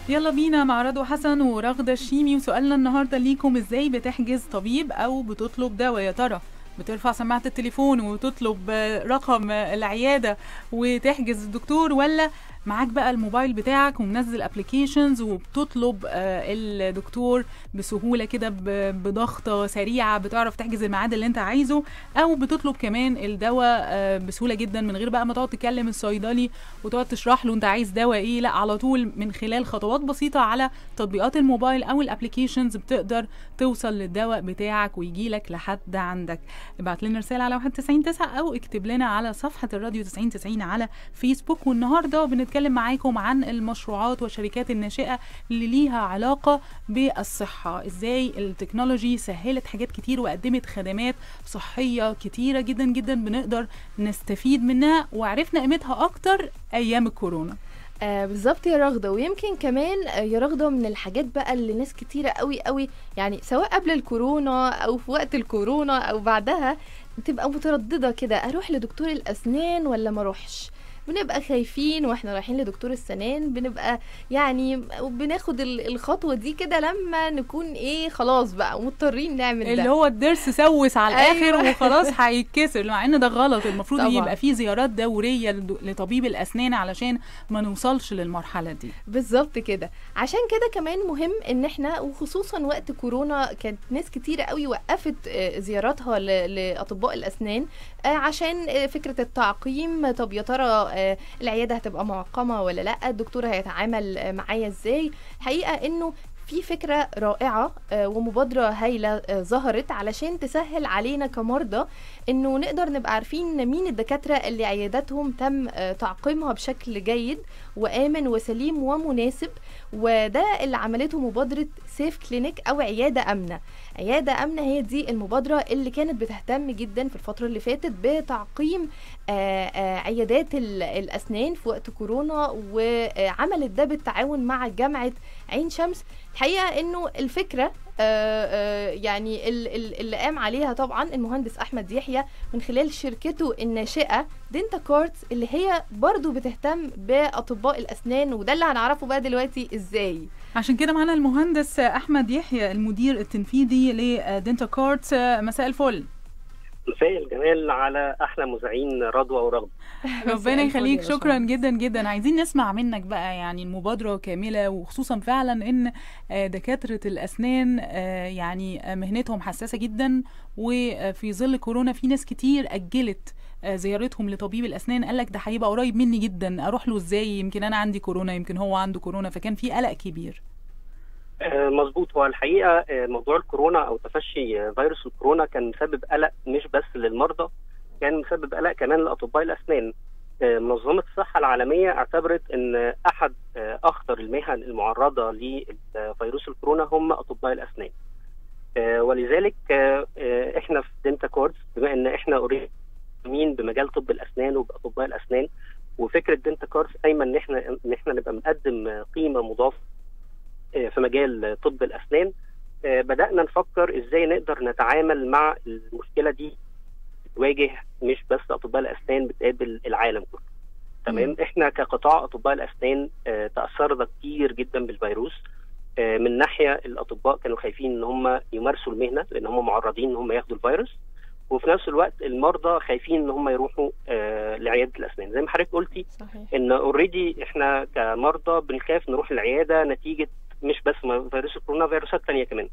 يلا بينا مع رضوى حسن ورغدة الشيمي وسؤالنا النهارده ليكم ازاي بتحجز طبيب او بتطلب دواء يا ترى بترفع سماعة التليفون وتطلب رقم العيادة وتحجز الدكتور ولا معاك بقى الموبايل بتاعك ومنزل ابلكيشنز وبتطلب الدكتور بسهوله كده بضغطه سريعه بتعرف تحجز الميعاد اللي انت عايزه او بتطلب كمان الدواء بسهوله جدا من غير بقى ما تقعد تكلم الصيدلي وتقعد تشرح له انت عايز دواء ايه لا على طول من خلال خطوات بسيطه على تطبيقات الموبايل او الابلكيشنز بتقدر توصل للدواء بتاعك ويجي لك لحد عندك ابعت لنا رساله على 199 او اكتب لنا على صفحه الراديو 9090 على فيسبوك والنهارده بنت هنتكلم معاكم عن المشروعات والشركات الناشئة اللي ليها علاقة بالصحة ازاي التكنولوجي سهلت حاجات كتير وقدمت خدمات صحية كتيرة جدا جدا بنقدر نستفيد منها وعرفنا قيمتها اكتر ايام الكورونا آه بالظبط يا رغده ويمكن كمان آه يا رغده من الحاجات بقى اللي ناس كتيره قوي قوي يعني سواء قبل الكورونا او في وقت الكورونا او بعدها بتبقى متردده كده اروح لدكتور الاسنان ولا ما اروحش بنبقى خايفين واحنا رايحين لدكتور السنان بنبقى يعني بناخد الخطوه دي كده لما نكون ايه خلاص بقى مضطرين نعمل ده اللي هو الضرس سوس على الاخر أيوة. وخلاص هيتكسر مع ان ده غلط المفروض طبعا. يبقى في زيارات دوريه لطبيب الاسنان علشان ما نوصلش للمرحله دي بالظبط كده عشان كده كمان مهم ان احنا وخصوصا وقت كورونا كانت ناس كتيره قوي وقفت زياراتها لاطباء الاسنان عشان فكره التعقيم طب يا ترى العياده هتبقى معقمه ولا لا الدكتور هيتعامل معايا ازاي الحقيقه انه في فكرة رائعة ومبادرة هايلة ظهرت علشان تسهل علينا كمرضى انه نقدر نبقى عارفين مين الدكاترة اللي عياداتهم تم تعقيمها بشكل جيد وآمن وسليم ومناسب وده اللي عملته مبادرة سيف كلينيك أو عيادة آمنة عيادة آمنة هي دي المبادرة اللي كانت بتهتم جدا في الفترة اللي فاتت بتعقيم آآ آآ عيادات الأسنان في وقت كورونا وعملت ده بالتعاون مع جامعة عين شمس الحقيقة انه الفكرة آآ آآ يعني اللي قام عليها طبعا المهندس احمد يحيى من خلال شركته الناشئه دينتا كارتس اللي هي برضو بتهتم باطباء الاسنان وده اللي هنعرفه بقى دلوقتي ازاي عشان كده معانا المهندس احمد يحيى المدير التنفيذي لدينتا كارتس مساء الفل مساء الجمال على احلى مذيعين رضوى ورغد ربنا يخليك شكرا جدا جدا عايزين نسمع منك بقى يعني المبادره كامله وخصوصا فعلا ان دكاتره الاسنان يعني مهنتهم حساسه جدا وفي ظل كورونا في ناس كتير اجلت زيارتهم لطبيب الاسنان قال لك ده هيبقى قريب مني جدا اروح له ازاي يمكن انا عندي كورونا يمكن هو عنده كورونا فكان في قلق كبير مظبوط هو الحقيقه موضوع الكورونا او تفشي فيروس الكورونا كان مسبب قلق مش بس للمرضى كان مسبب قلق كمان لاطباء الاسنان منظمه الصحه العالميه اعتبرت ان احد اخطر المهن المعرضه لفيروس الكورونا هم اطباء الاسنان ولذلك احنا في دينتا كوردز بما ان احنا اوريدي مين بمجال طب الاسنان وباطباء الاسنان وفكره دينتا كوردز قايمه ان احنا ان احنا نبقى بنقدم قيمه مضافه في مجال طب الاسنان بدانا نفكر ازاي نقدر نتعامل مع المشكله دي تواجه مش بس اطباء الاسنان بتقابل العالم كله تمام احنا كقطاع اطباء الاسنان تاثرنا كتير جدا بالفيروس من ناحيه الاطباء كانوا خايفين ان هم يمارسوا المهنه لان هم معرضين ان هم ياخدوا الفيروس وفي نفس الوقت المرضى خايفين ان هم يروحوا آه لعياده الاسنان زي ما حضرتك قلتي صحيح. ان اوريدي احنا كمرضى بنخاف نروح العياده نتيجه مش بس فيروس الكورونا فيروسات ثانيه كمان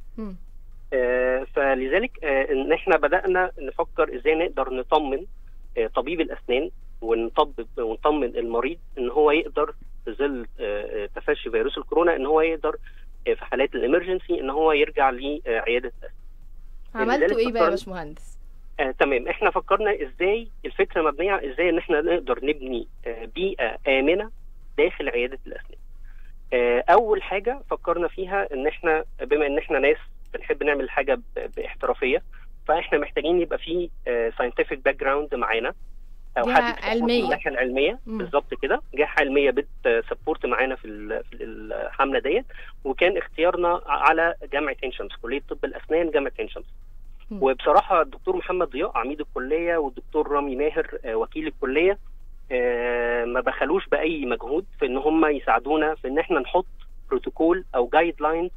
آه فلذلك آه ان احنا بدانا نفكر ازاي نقدر نطمن آه طبيب الاسنان ونطبب ونطمن المريض ان هو يقدر في ظل آه تفشي فيروس الكورونا ان هو يقدر آه في حالات الامرجنسي ان هو يرجع لعياده الاسنان عملتوا ايه بقى يا باشمهندس؟ آه تمام احنا فكرنا ازاي الفكره مبنيه ازاي ان احنا نقدر نبني آه بيئه امنه داخل عياده الاسنان. آه اول حاجه فكرنا فيها ان احنا بما ان احنا ناس بنحب نعمل حاجه باحترافيه فاحنا محتاجين يبقى في ساينتفك باك جراوند معانا او حد علميه الناحيه العلميه بالظبط كده جهه علميه بتسبورت معانا في في الحمله ديت وكان اختيارنا على جامعه عين شمس كليه طب الاسنان جامعه عين شمس وبصراحه الدكتور محمد ضياء عميد الكليه والدكتور رامي ماهر وكيل الكليه ما بخلوش باي مجهود في ان هم يساعدونا في ان احنا نحط بروتوكول او جايد لاينز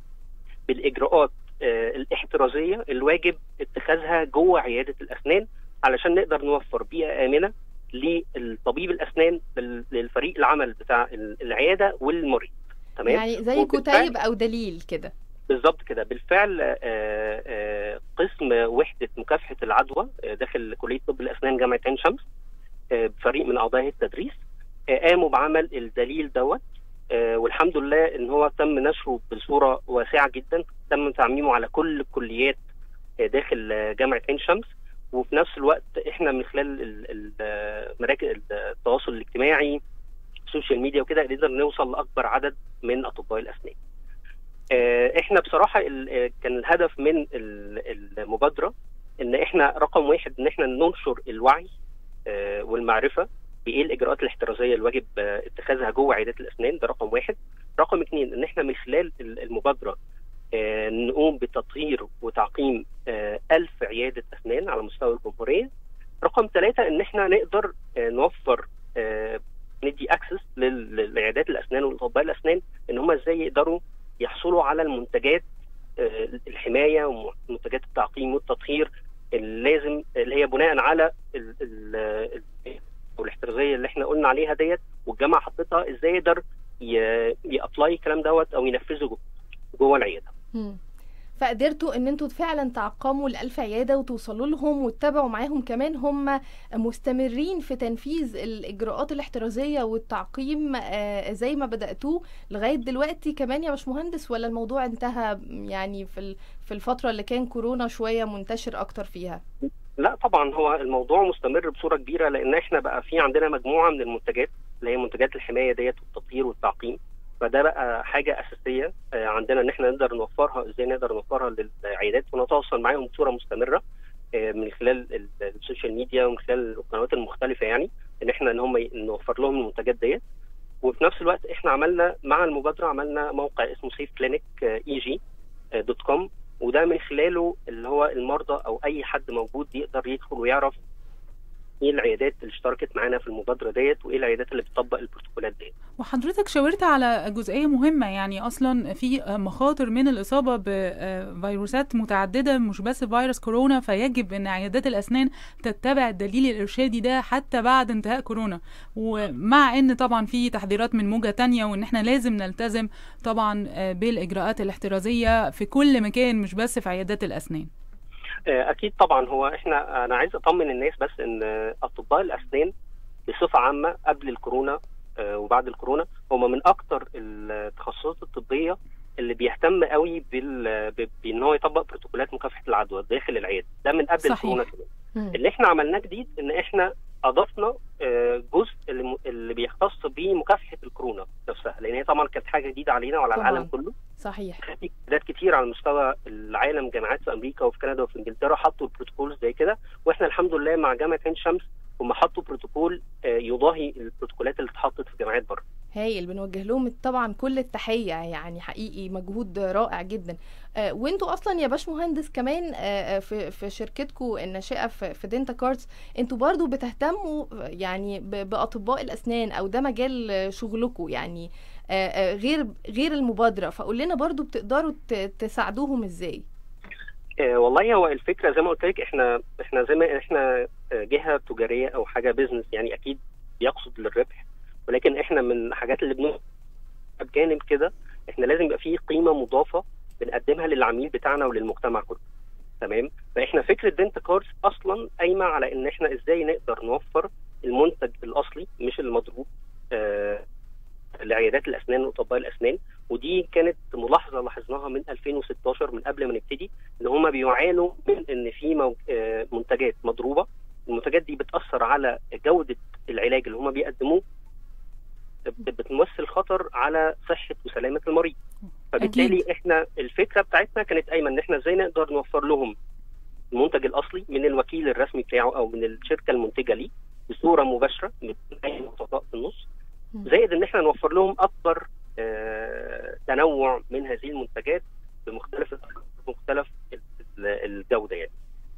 بالاجراءات آه، الاحترازيه الواجب اتخاذها جوه عياده الاسنان علشان نقدر نوفر بيئه امنه للطبيب الاسنان لل- للفريق العمل بتاع ال- العياده والمريض تمام يعني زي وبالفعل- كتيب او دليل كده بالظبط كده بالفعل آه، آه، قسم وحده مكافحه العدوى آه، داخل كليه طب الاسنان جامعه عين شمس آه، بفريق من اعضاء التدريس آه، قاموا بعمل الدليل دوت آه، والحمد لله ان هو تم نشره بصوره واسعه جدا تم تعميمه على كل الكليات آه، داخل آه، جامعه عين شمس وفي نفس الوقت احنا من خلال ال- ال- آه، مراكز التواصل الاجتماعي السوشيال ميديا وكده قدرنا نوصل لاكبر عدد من اطباء الاسنان آه، احنا بصراحه ال- آه، كان الهدف من ال- المبادره ان احنا رقم واحد ان احنا ننشر الوعي آه، والمعرفه بايه الاجراءات الاحترازيه الواجب آه، اتخاذها جوه عيادات الاسنان ده رقم واحد رقم اثنين ان احنا من خلال ال- المبادره آه، نقوم بتطهير وتعقيم آه، ألف عياده اسنان على مستوى الجمهوريه رقم ثلاثة ان احنا نقدر آه، نوفر آه، ندي اكسس لعيادات الاسنان والاطباء الاسنان ان هم ازاي يقدروا يحصلوا على المنتجات آه، الحمايه ومنتجات التعقيم والتطهير اللازم اللي هي بناء على ال- ال- ال- او الاحترازيه اللي احنا قلنا عليها ديت والجامعه حطتها ازاي يقدر يابلاي الكلام دوت او ينفذه جو- جوه العياده مم. فقدرتوا ان انتوا فعلا تعقموا الالف عياده وتوصلوا لهم وتتابعوا معاهم كمان هم مستمرين في تنفيذ الاجراءات الاحترازيه والتعقيم آه، زي ما بداتوه لغايه دلوقتي كمان يا باشمهندس ولا الموضوع انتهى يعني في ال- في الفتره اللي كان كورونا شويه منتشر اكتر فيها لا طبعا هو الموضوع مستمر بصوره كبيره لان احنا بقى في عندنا مجموعه من المنتجات اللي هي منتجات الحمايه ديت والتطهير والتعقيم فده بقى حاجه اساسيه آه، عندنا ان احنا نقدر نوفرها ازاي نقدر نوفرها للعيادات ونتواصل معاهم بصوره مستمره آه، من خلال ال- السوشيال ميديا ومن خلال القنوات المختلفه يعني ان احنا ان هم ي- نوفر لهم المنتجات ديت وفي نفس الوقت احنا عملنا مع المبادره عملنا موقع اسمه سيف كلينيك اي جي دوت كوم وده من خلاله اللي هو المرضى او اي حد موجود يقدر يدخل ويعرف ايه العيادات اللي اشتركت معانا في المبادره ديت وايه العيادات اللي بتطبق البروتوكولات ديت وحضرتك شاورت على جزئية مهمة يعني أصلا في مخاطر من الإصابة بفيروسات متعددة مش بس فيروس كورونا فيجب أن عيادات الأسنان تتبع الدليل الإرشادي ده حتى بعد انتهاء كورونا ومع أن طبعا في تحذيرات من موجة تانية وأن احنا لازم نلتزم طبعا بالإجراءات الاحترازية في كل مكان مش بس في عيادات الأسنان آه، اكيد طبعا هو احنا انا عايز اطمن الناس بس ان آه، اطباء الاسنان بصفه عامه قبل الكورونا آه، وبعد الكورونا هم من اكتر التخصصات الطبيه اللي بيهتم قوي بال ب- بان هو يطبق بروتوكولات مكافحه العدوى داخل العياده ده من قبل صحيح. الكورونا كمان مم. اللي احنا عملناه جديد ان احنا اضفنا آه، جزء اللي م- اللي بيختص بمكافحه الكورونا نفسها لان هي طبعا كانت حاجه جديده علينا وعلى طبعاً. العالم كله صحيح في اجتهادات كتير على مستوى العالم جامعات في امريكا وفي كندا وفي انجلترا حطوا البروتوكول زي كده واحنا الحمد لله مع جامعه عين شمس هم حطوا بروتوكول آه، يضاهي البروتوكولات اللي اتحطت في جامعات بره هايل بنوجه لهم طبعا كل التحيه يعني حقيقي مجهود رائع جدا آه، وانتوا اصلا يا باش مهندس كمان آه، آه، في في شركتكم الناشئه في في دينتا كارتس انتوا برضو بتهتموا آه، يعني ب- باطباء الاسنان او ده مجال آه، شغلكم يعني آه، آه، غير غير المبادره فقول لنا برضو بتقدروا ت- تساعدوهم ازاي آه، والله هو الفكره زي ما قلت لك احنا احنا زي ما احنا آه، جهه تجاريه او حاجه بيزنس يعني اكيد بيقصد للربح ولكن احنا من الحاجات اللي بنقول بجانب كده احنا لازم يبقى فيه قيمه مضافه بنقدمها للعميل بتاعنا وللمجتمع كله تمام فاحنا فكره دنت كارز اصلا قايمه على ان احنا ازاي نقدر نوفر المنتج الاصلي مش المضروب آه لعيادات الاسنان واطباء الاسنان ودي كانت ملاحظه لاحظناها من 2016 من قبل ما نبتدي ان هم بيعانوا من ان في مو- آه، منتجات مضروبه المنتجات دي بتاثر على جوده العلاج اللي هم بيقدموه بت- بتمثل خطر على صحه وسلامه المريض فبالتالي أكيد. احنا الفكره بتاعتنا كانت قايمه ان احنا ازاي نقدر نوفر لهم المنتج الاصلي من الوكيل الرسمي بتاعه او من الشركه المنتجه ليه بصوره مباشره من اي نقطه في النص مم. زائد ان احنا نوفر لهم اكبر آه، تنوع من هذه المنتجات بمختلف بمختلف ال- ال- الجوده يعني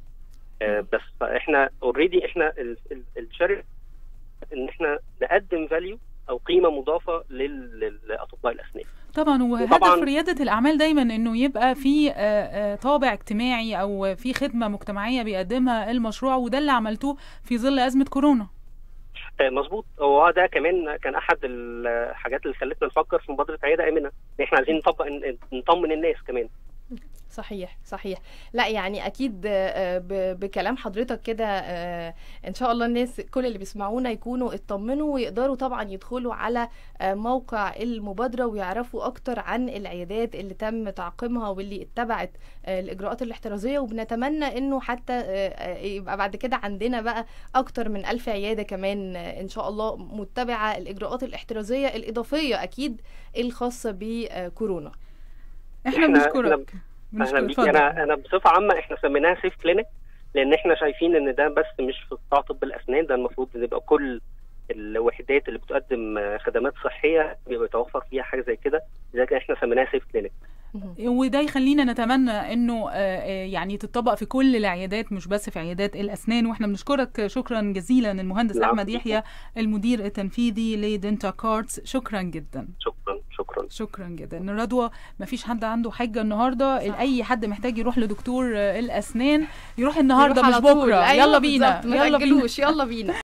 آه، بس احنا اوريدي احنا ال- ال- الشركه ان احنا نقدم فاليو او قيمه مضافه لل- للاطباء الاسنان طبعا وهدف وطبعاً- رياده الاعمال دايما انه يبقى في آه، آه، طابع اجتماعي او في خدمه مجتمعيه بيقدمها المشروع وده اللي عملتوه في ظل ازمه كورونا آه، مظبوط هو ده كمان كان احد الحاجات اللي خلتنا نفكر في مبادره عياده امنه ان احنا عايزين نطبق نطمن الناس كمان صحيح صحيح لا يعني اكيد آه، ب- بكلام حضرتك كده آه، ان شاء الله الناس كل اللي بيسمعونا يكونوا اطمنوا ويقدروا طبعا يدخلوا على آه، موقع المبادره ويعرفوا اكتر عن العيادات اللي تم تعقيمها واللي اتبعت آه، الاجراءات الاحترازيه وبنتمنى انه حتى آه، آه، يبقى بعد كده عندنا بقى اكتر من ألف عياده كمان آه، ان شاء الله متبعه الاجراءات الاحترازيه الاضافيه اكيد الخاصه بكورونا احنا إحنا- بنشكرك اهلا بنشكرك بيك اتفضل. انا انا بصفه عامه احنا سميناها سيف كلينيك لان احنا شايفين ان ده بس مش في قطاع طب الاسنان ده المفروض ان يبقى كل الوحدات اللي بتقدم آه، خدمات صحيه بيبقى يتوفر فيها حاجه زي كده لذلك احنا سميناها سيف كلينيك مهم. وده يخلينا نتمنى انه آه، آه، يعني تطبق في كل العيادات مش بس في عيادات الاسنان واحنا بنشكرك شكرا جزيلا المهندس العفو. احمد يحيى المدير التنفيذي لدنتا كارتس شكرا جدا شكرا شكرا شكرا جدا رضوى ما فيش حد عنده حاجه النهارده صح. اي حد محتاج يروح لدكتور آه، الاسنان يروح النهارده نروح مش على طول. بكره أيوة يلا بينا بالظبط، ما يلا بينا تأجلوش يلا بينا